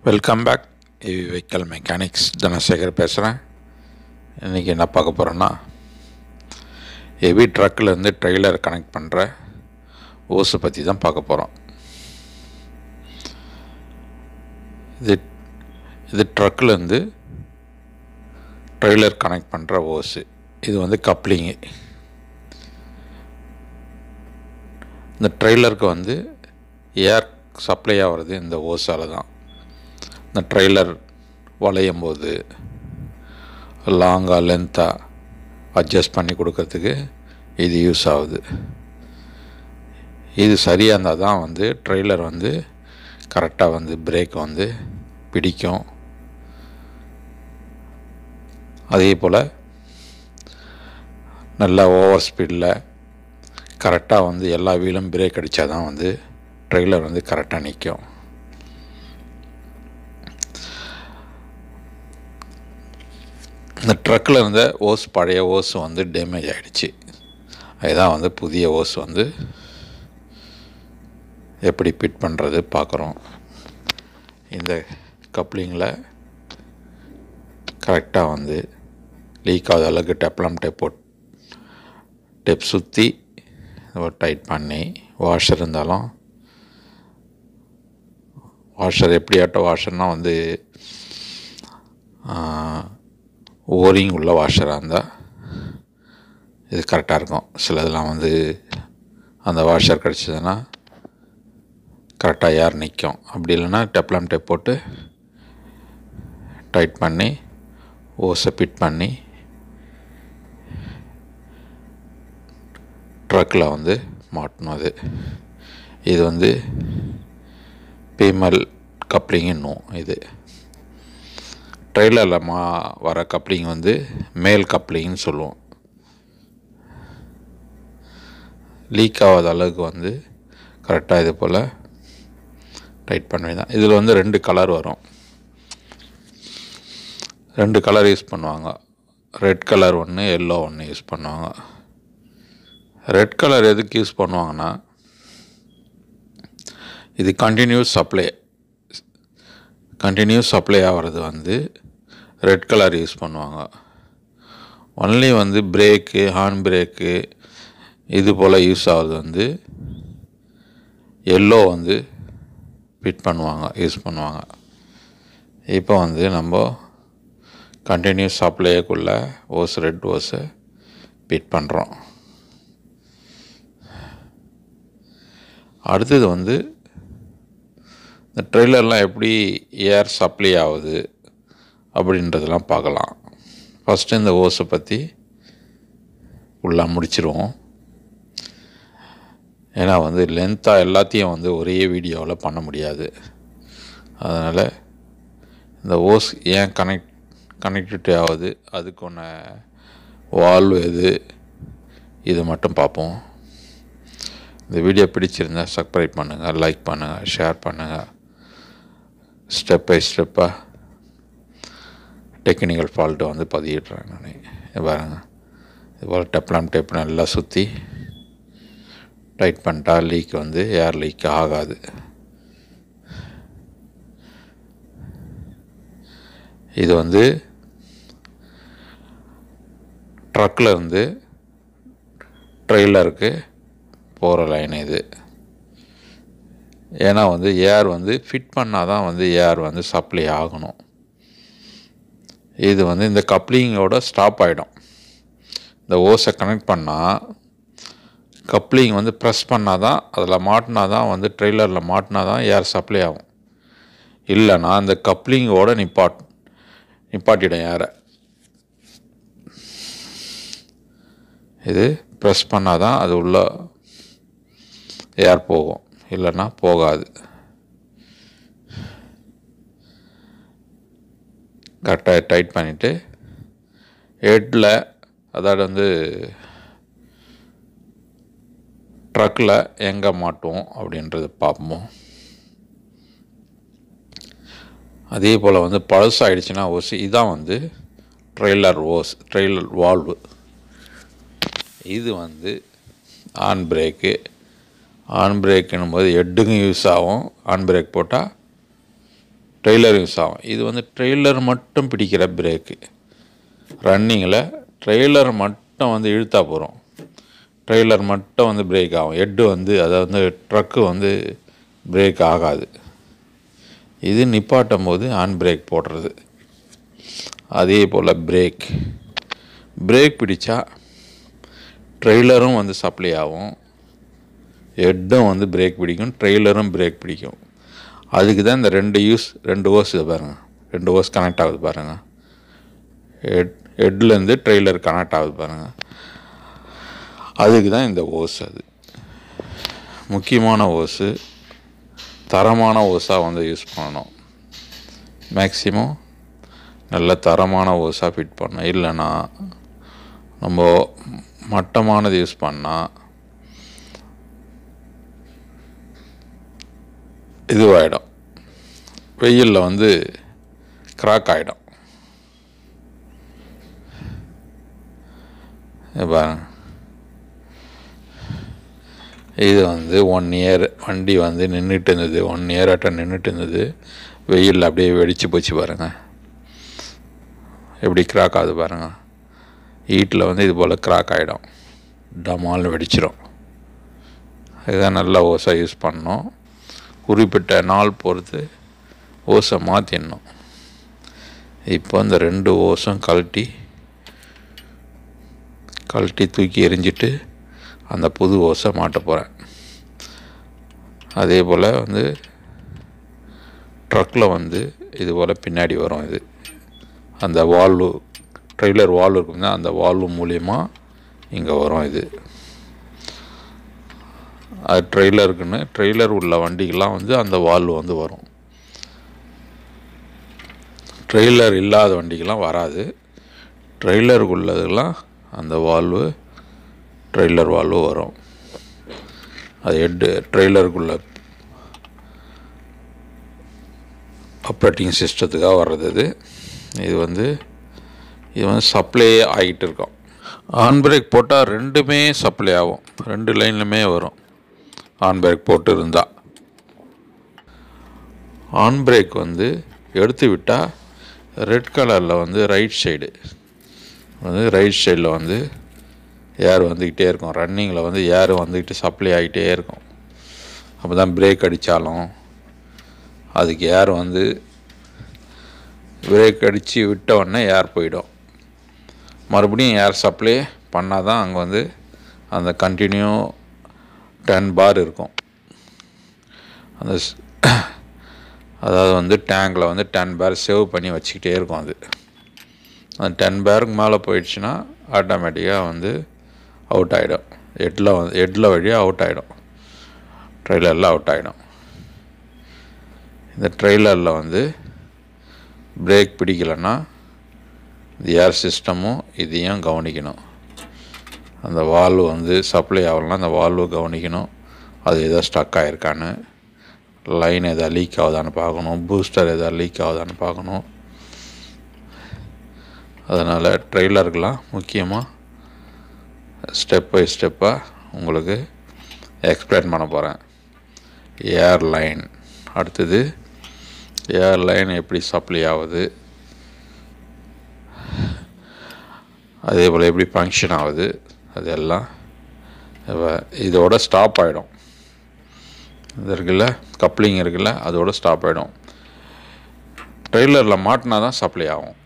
welcome back EV vehicle mechanics Dhanasekar பேசுகிறேன் இன்றைக்கி என்ன பார்க்க போகிறோன்னா ஹெவி ட்ரக்கிலேருந்து ட்ரெய்லர் கனெக்ட் பண்ணுற ஓஸை பற்றி தான் பார்க்க போகிறோம் இது இது ட்ரக்கிலேருந்து ட்ரெய்லர் கனெக்ட் பண்ணுற ஓஸு இது வந்து கப்ளிங்கு இந்த ட்ரெய்லருக்கு வந்து ஏர் சப்ளை ஆகிறது இந்த ஓஸால் தான் இந்த ட்ரெய்லர் வளையும் போது லாங்காக லென்த்தாக அட்ஜஸ்ட் பண்ணி கொடுக்கறதுக்கு இது யூஸ் ஆகுது இது சரியாக இருந்தால் தான் வந்து ட்ரெய்லர் வந்து கரெக்டாக வந்து பிரேக் வந்து பிடிக்கும் அதே போல் நல்லா ஓவர் ஸ்பீடில் கரெக்டாக வந்து எல்லா வீலும் பிரேக் அடித்தா தான் வந்து ட்ரெய்லர் வந்து கரெக்டாக நிற்கும் இந்த ட்ரக்கில் இருந்த ஓஸ் பழைய ஓஸ் வந்து டேமேஜ் ஆகிடுச்சு அதுதான் வந்து புதிய ஓஸ் வந்து எப்படி ஃபிட் பண்ணுறது பார்க்குறோம் இந்த கப்ளிங்கில் கரெக்டாக வந்து லீக் ஆகாத அளவுக்கு டெப்லம் டேப் போட் டெப் சுற்றி டைட் பண்ணி வாஷர் இருந்தாலும் வாஷர் எப்படியாட்ட வாஷர்னால் வந்து ஓரிங் உள்ள வாஷராக இருந்தால் இது கரெக்டாக இருக்கும் சிலதெல்லாம் வந்து அந்த வாஷர் கிடச்சிதுன்னா கரெக்டாக ஏர் நிற்கும் அப்படி இல்லைன்னா டெப்லாம் டேப் போட்டு டைட் பண்ணி ஓஸை ஃபிட் பண்ணி ட்ரக்கில் வந்து மாட்டணும் அது இது வந்து பீமல் கப்ளிங் இன்னும் இது ட்ரெய்லரில் மா வர கப்ளிங் வந்து மேல் கப்ளிங்னு சொல்லுவோம் லீக் ஆகாத அளவுக்கு வந்து கரெக்டாக இது போல் டைட் பண்ணி தான் இதில் வந்து ரெண்டு கலர் வரும் ரெண்டு கலர் யூஸ் பண்ணுவாங்க ரெட் கலர் ஒன்று எல்லோ ஒன்று யூஸ் பண்ணுவாங்க ரெட் கலர் எதுக்கு யூஸ் பண்ணுவாங்கன்னா இது கண்டினியூஸ் சப்ளை கண்டினியூஸ் சப்ளை ஆகிறது வந்து ரெட் கலர் யூஸ் பண்ணுவாங்க ஒன்லி வந்து பிரேக்கு ஹார்ன் பிரேக்கு இது போல் யூஸ் ஆகுது வந்து எல்லோ வந்து ஃபிட் பண்ணுவாங்க யூஸ் பண்ணுவாங்க இப்போ வந்து நம்ம கண்டினியூஸ் சப்ளைக்குள்ளே ஓஸ் ரெட் ஓஸை ஃபிட் பண்ணுறோம் அடுத்தது வந்து இந்த ட்ரெய்லர்லாம் எப்படி ஏர் சப்ளை ஆகுது அப்படின்றதெல்லாம் பார்க்கலாம் ஃபஸ்ட்டு இந்த ஓஸை பற்றி ஃபுல்லாக முடிச்சிருவோம் ஏன்னா வந்து லென்த்தாக எல்லாத்தையும் வந்து ஒரே வீடியோவில் பண்ண முடியாது அதனால் இந்த ஓஸ் ஏன் கனெக்ட் கனெக்டிவிட்டி ஆகுது அதுக்கான வால்வ் எது இது மட்டும் பார்ப்போம் இந்த வீடியோ பிடிச்சிருந்தால் சப்ஸ்கிரைப் பண்ணுங்கள் லைக் பண்ணுங்கள் ஷேர் பண்ணுங்கள் ஸ்டெப் பை ஸ்டெப்பாக டெக்னிக்கல் ஃபால்ட்டை வந்து பதியிடுறேன் நான் பாருங்கள் இது போல் டெப்லாம் டேப் நல்லா சுற்றி டைட் பண்ணிட்டா லீக் வந்து ஏர் லீக் ஆகாது இது வந்து ட்ரக்கில் இருந்து ட்ரெய்லருக்கு போகிற லைன் இது ஏன்னா வந்து ஏர் வந்து ஃபிட் பண்ணால் தான் வந்து ஏர் வந்து சப்ளை ஆகணும் இது வந்து இந்த கப்ளிங்கோட ஸ்டாப் ஆகிடும் இந்த ஓஸை கனெக்ட் பண்ணால் கப்ளிங் வந்து ப்ரெஸ் பண்ணால் தான் அதில் மாட்டினா தான் வந்து ட்ரெய்லரில் மாட்டினா தான் ஏர் சப்ளை ஆகும் இல்லைன்னா அந்த கப்ளிங்கோட நிப்பாட் நிப்பாட்டிடும் ஏரை இது ப்ரெஸ் பண்ணால் தான் அது உள்ள ஏர் போகும் இல்லைன்னா போகாது கரெக்டாக டைட் பண்ணிவிட்டு ஹெட்டில் அதாவது வந்து ட்ரக்கில் எங்கே மாட்டுவோம் அப்படின்றத பார்ப்போம் அதே போல் வந்து பழசாயிடுச்சுன்னா ஓஸ் இதான் வந்து ட்ரெய்லர் ஓஸ் ட்ரெய்லர் வால்வு இது வந்து ஆன் பிரேக்கு ஆன் பிரேக்குன்னும் போது ஹெட்டுக்கும் யூஸ் ஆகும் ஆன் பிரேக் போட்டால் ட்ரெய்லர் யூஸ் ஆகும் இது வந்து ட்ரெய்லர் மட்டும் பிடிக்கிற பிரேக்கு ரன்னிங்கில் ட்ரெய்லர் மட்டும் வந்து இழுத்தா போகிறோம் ட்ரெய்லர் மட்டும் வந்து பிரேக் ஆகும் ஹெட்டு வந்து அதாவது வந்து ட்ரக்கு வந்து பிரேக் ஆகாது இது நிப்பாட்டும் போது ஹேண்ட் பிரேக் போடுறது அதே போல் பிரேக் பிரேக் பிடிச்சா ட்ரெய்லரும் வந்து சப்ளை ஆகும் ஹெட்டும் வந்து பிரேக் பிடிக்கும் ட்ரெய்லரும் பிரேக் பிடிக்கும் அதுக்கு தான் இந்த ரெண்டு யூஸ் ரெண்டு ஓஸ் இது பாருங்கள் ரெண்டு ஓஸ் கனெக்ட் ஆகுது பாருங்கள் ஹெட் ஹெட்லேருந்து ட்ரெய்லர் கனெக்ட் ஆகுது பாருங்கள் அதுக்கு தான் இந்த ஓஸ் அது முக்கியமான ஓஸு தரமான ஓஸாக வந்து யூஸ் பண்ணணும் மேக்ஸிமம் நல்ல தரமான ஓஸாக ஃபிட் பண்ணணும் இல்லைன்னா நம்ம மட்டமானது யூஸ் பண்ணால் இதுவாகிடும் வெயிலில் வந்து கிராக் ஆகிடும் பாருங்க இது வந்து ஒன் இயர் வண்டி வந்து நின்றுட்டு இருந்தது ஒன் இயர் ஆட்டம் நின்றுட்டு இருந்தது வெயிலில் அப்படியே வெடிச்சு போச்சு பாருங்கள் எப்படி கிராக் ஆகுது பாருங்கள் ஹீட்டில் வந்து இது போல் கிராக் ஆகிடும் டமால்னு வெடிச்சிடும் இதுதான் நல்லா ஓஸாக யூஸ் பண்ணணும் குறிப்பிட்ட நாள் பொறுத்து ஓஸை மாற்றிடணும் இப்போ இந்த ரெண்டு ஓஸும் கழட்டி கழட்டி தூக்கி எரிஞ்சிட்டு அந்த புது ஓஸை மாட்ட போகிறேன் அதே போல் வந்து ட்ரக்கில் வந்து இது போல் பின்னாடி வரும் இது அந்த வால்வு ட்ரெய்லர் வால்வு இருக்குங்க அந்த வால்வு மூலியமாக இங்கே வரும் இது அது ட்ரெய்லருக்குன்னு ட்ரெய்லர் உள்ள வண்டிக்கெலாம் வந்து அந்த வால்வு வந்து வரும் ட்ரெய்லர் இல்லாத வண்டிக்கெலாம் வராது ட்ரெய்லருக்கு உள்ளதுக்கெலாம் அந்த வால்வு ட்ரெய்லர் வால்வு வரும் அது ஹெட்டு ட்ரெய்லருக்குள்ள ஆப்ரேட்டிங் சிஸ்டத்துக்காக வர்றது இது இது வந்து இது வந்து சப்ளை ஆகிட்டு இருக்கோம் ஆன் பிரேக் போட்டால் ரெண்டுமே சப்ளை ஆகும் ரெண்டு லைன்லுமே வரும் ஆன் பிரேக் போட்டு இருந்தால் ஆன் பிரேக் வந்து எடுத்து விட்டால் ரெட் கலரில் வந்து ரைட் சைடு வந்து ரைட் சைடில் வந்து ஏர் வந்துக்கிட்டே இருக்கும் ரன்னிங்கில் வந்து ஏர் வந்துக்கிட்டு சப்ளை ஆகிட்டே இருக்கும் அப்போ தான் பிரேக் அடித்தாலும் அதுக்கு ஏர் வந்து பிரேக் அடித்து விட்ட உடனே ஏர் போயிடும் மறுபடியும் ஏர் சப்ளை பண்ணால் தான் அங்கே வந்து அந்த கண்டினியூ டென் பார் இருக்கும் அந்த ஸ்- அதாவது வந்து டேங்கில் வந்து டென் பேர் சேவ் பண்ணி வச்சுக்கிட்டே இருக்கும் அது அந்த டென் பேருக்கு மேலே போயிடுச்சுன்னா ஆட்டோமேட்டிக்காக வந்து அவுட் ஆகிடும் ஹெட்டில் வந்து ஹெட்டில் வழியாக அவுட் ஆகிடும் ட்ரெய்லரில் அவுட் ஆகிடும் இந்த ட்ரெய்லரில் வந்து பிரேக் பிடிக்கலைன்னா இந்த ஏர் சிஸ்டமும் இதையும் கவனிக்கணும் அந்த வால்வு வந்து சப்ளை ஆகலைன்னா அந்த வால்வு கவனிக்கணும் அது எதோ ஸ்டக் ஆகிருக்கான்னு லைன் எதாவது லீக் ஆகுதான்னு பார்க்கணும் பூஸ்டர் எதாவது லீக் ஆகுதான்னு பார்க்கணும் அதனால் ட்ரெய்லருக்கெலாம் முக்கியமாக ஸ்டெப் பை ஸ்டெப்பாக உங்களுக்கு எக்ஸ்பிளைன் பண்ண போகிறேன் ஏர் லைன் அடுத்தது ஏர் லைன் எப்படி சப்ளை ஆகுது அதே போல் எப்படி ஃபங்க்ஷன் ஆகுது அதெல்லாம் இப்ப இதோட ஸ்டாப் ஆகிடும் இது இருக்குல்ல கப்ளிங் இருக்குல்ல அதோட ஸ்டாப் ஆகிடும் ட்ரெய்லரில் மாட்டினா தான் சப்ளை ஆகும்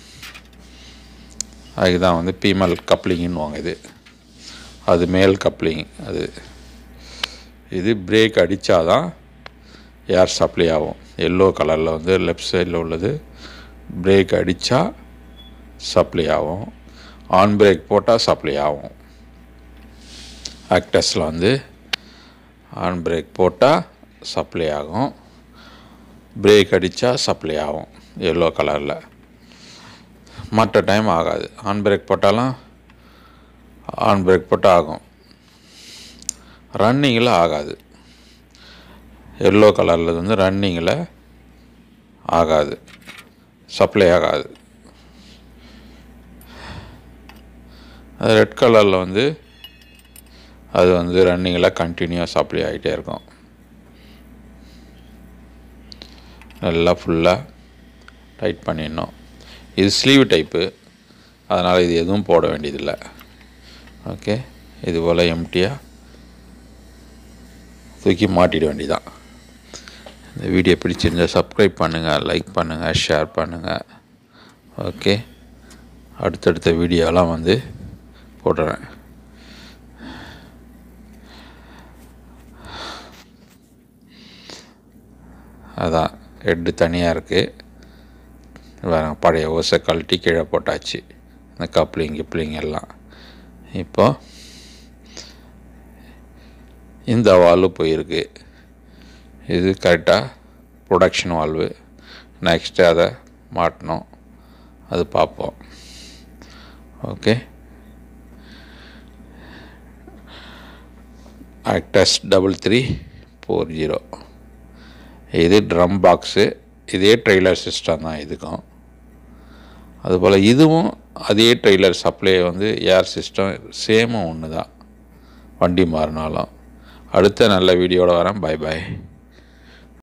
அதுக்கு தான் வந்து பீமல் கப்ளிங்னுவாங்க இது அது மேல் கப்ளிங் அது இது பிரேக் அடித்தாதான் ஏர் சப்ளை ஆகும் எல்லோ கலரில் வந்து லெஃப்ட் சைடில் உள்ளது பிரேக் அடித்தா சப்ளை ஆகும் ஆன் பிரேக் போட்டால் சப்ளை ஆகும் ஆக்டஸில் வந்து ஆன் பிரேக் போட்டால் சப்ளை ஆகும் பிரேக் அடித்தா சப்ளை ஆகும் எல்லோ கலரில் மற்ற டைம் ஆகாது ஆன் பிரேக் போட்டாலும் ஆன் பிரேக் போட்டால் ஆகும் ரன்னிங்கில் ஆகாது எல்லோ கலரில் வந்து ரன்னிங்கில் ஆகாது சப்ளை ஆகாது அது ரெட் கலரில் வந்து அது வந்து ரன்னிங்கில் கண்டினியூவாக சப்ளை ஆகிட்டே இருக்கும் நல்லா ஃபுல்லாக டைட் பண்ணிடணும் இது ஸ்லீவ் டைப்பு அதனால் இது எதுவும் போட வேண்டியதில்லை ஓகே இது போல் எம்டியாக தூக்கி மாட்டிட வேண்டியதான் இந்த வீடியோ பிடிச்சிருந்தால் சப்ஸ்கிரைப் பண்ணுங்கள் லைக் பண்ணுங்கள் ஷேர் பண்ணுங்கள் ஓகே அடுத்தடுத்த வீடியோலாம் வந்து போடுறேன் அதான் ஹெட்டு தனியாக இருக்குது வேறு பழைய ஓசை கழட்டி கீழே போட்டாச்சு இந்த கப்ளிங் கிப்ளிங் எல்லாம் இப்போ இந்த வால்வு போயிருக்கு இது கரெக்டாக ப்ரொடக்ஷன் வால்வு நெக்ஸ்ட்டு அதை மாட்டணும் அது பார்ப்போம் okay Actros double three four zero இது ட்ரம் பாக்ஸு இதே ட்ரெய்லர் சிஸ்டம் தான் இதுக்கும் அதுபோல் இதுவும் அதே ட்ரெய்லர் சப்ளை வந்து ஏர் சிஸ்டம் சேமும் ஒன்று தான் வண்டி மாறினாலும் அடுத்த நல்ல வீடியோவில் வரேன் பை பாய்